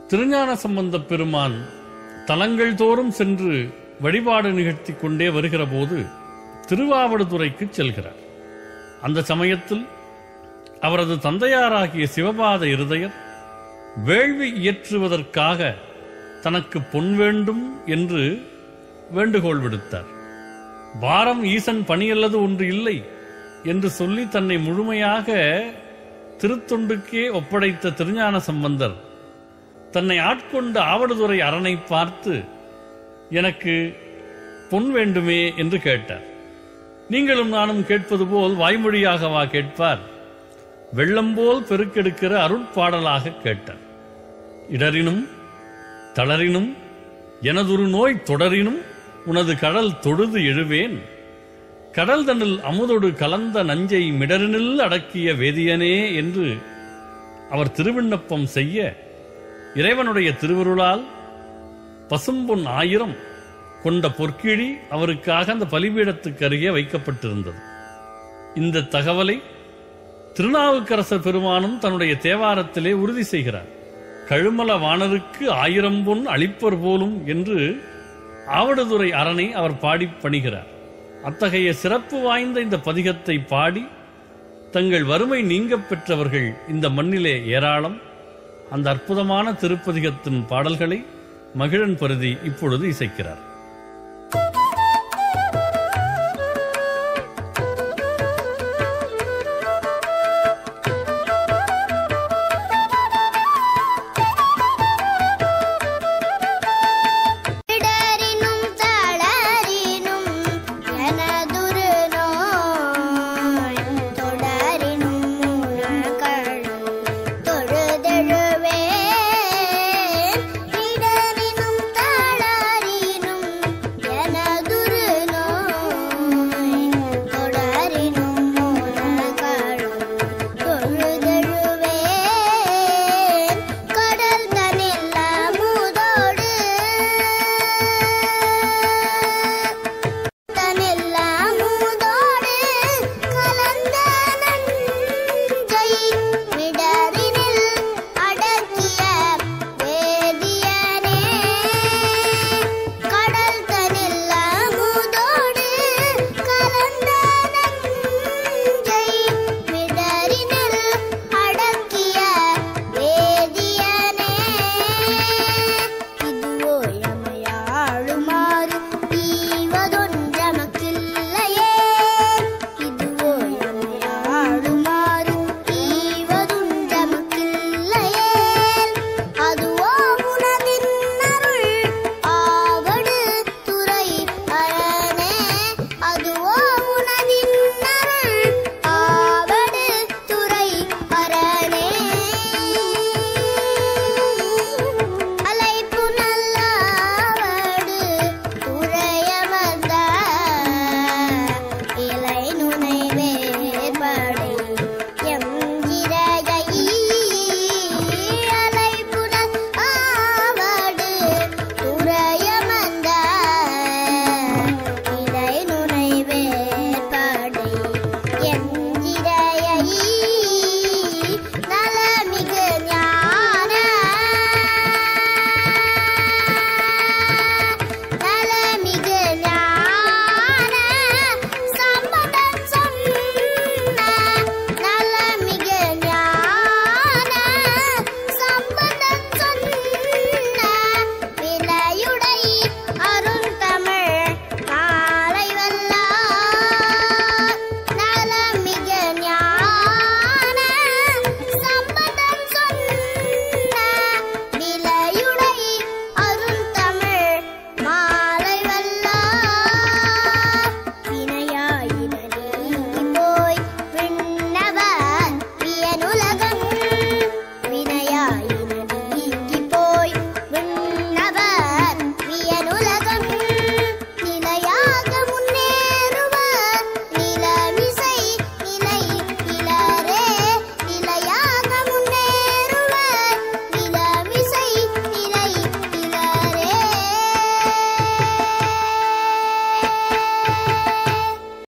திருஞான சம்பந்தப் பெருமான் தலங்கள் தோறும் சென்று வழிபாடு நிகழ்த்திக் கொண்டே வருகிற போது திருவாவடுதுறைக்கு செல்கிறார் அந்த சமயத்தில் அவரது தந்தையாராகிய சிவபாத இருதயர் வேள்வி இயற்றுவதற்காக தனக்கு பொன் வேண்டும் என்று வேண்டுகோள் விடுத்தார் வாரம் ஈசன் பணியல்லது ஒன்று இல்லை என்று சொல்லி தன்னை முழுமையாக திருத்தொண்டுக்கே ஒப்படைத்த திருஞான சம்பந்தர் தன்னை ஆட்கொண்ட ஆவடுதுறை அரணை பார்த்து எனக்கு பொன் வேண்டுமே என்று கேட்டார் நீங்களும் நானும் கேட்பது போல் வாய்மொழியாகவா கேட்பார் வெள்ளம் போல் பெருக்கெடுக்கிற அருட்பாடலாக கேட்டார் இடரினும் தளரினும் எனதொரு நோய் தொடரினும் உனது கடல் தொழுது எழுவேன் கடல் தன்னில் அமுதொடு கலந்த நஞ்சை மிடரினில் அடக்கிய வேதியனே என்று அவர் திருவிண்ணப்பம் செய்ய இறைவனுடைய திருவருளால் பசும்பொன் ஆயிரம் கொண்ட பொற்கிழி அவருக்காக அந்த பலிபீடத்துக்கு அருகே வைக்கப்பட்டிருந்தது இந்த தகவலை திருநாவுக்கரசர் பெருமானும் தன்னுடைய தேவாரத்திலே உறுதி செய்கிறார் கழுமல வாணருக்கு ஆயிரம் பொன் அளிப்பர் போலும் என்று ஆவடுதுறை அரணை அவர் பாடி பணிகிறார் அத்தகைய சிறப்பு வாய்ந்த இந்த பதிகத்தை பாடி தங்கள் வறுமை நீங்கப் பெற்றவர்கள் இந்த மண்ணிலே ஏராளம் அந்த அற்புதமான திருப்பதிகத்தின் பாடல்களை மகிழன் பருதி இப்பொழுது இசைக்கிறார்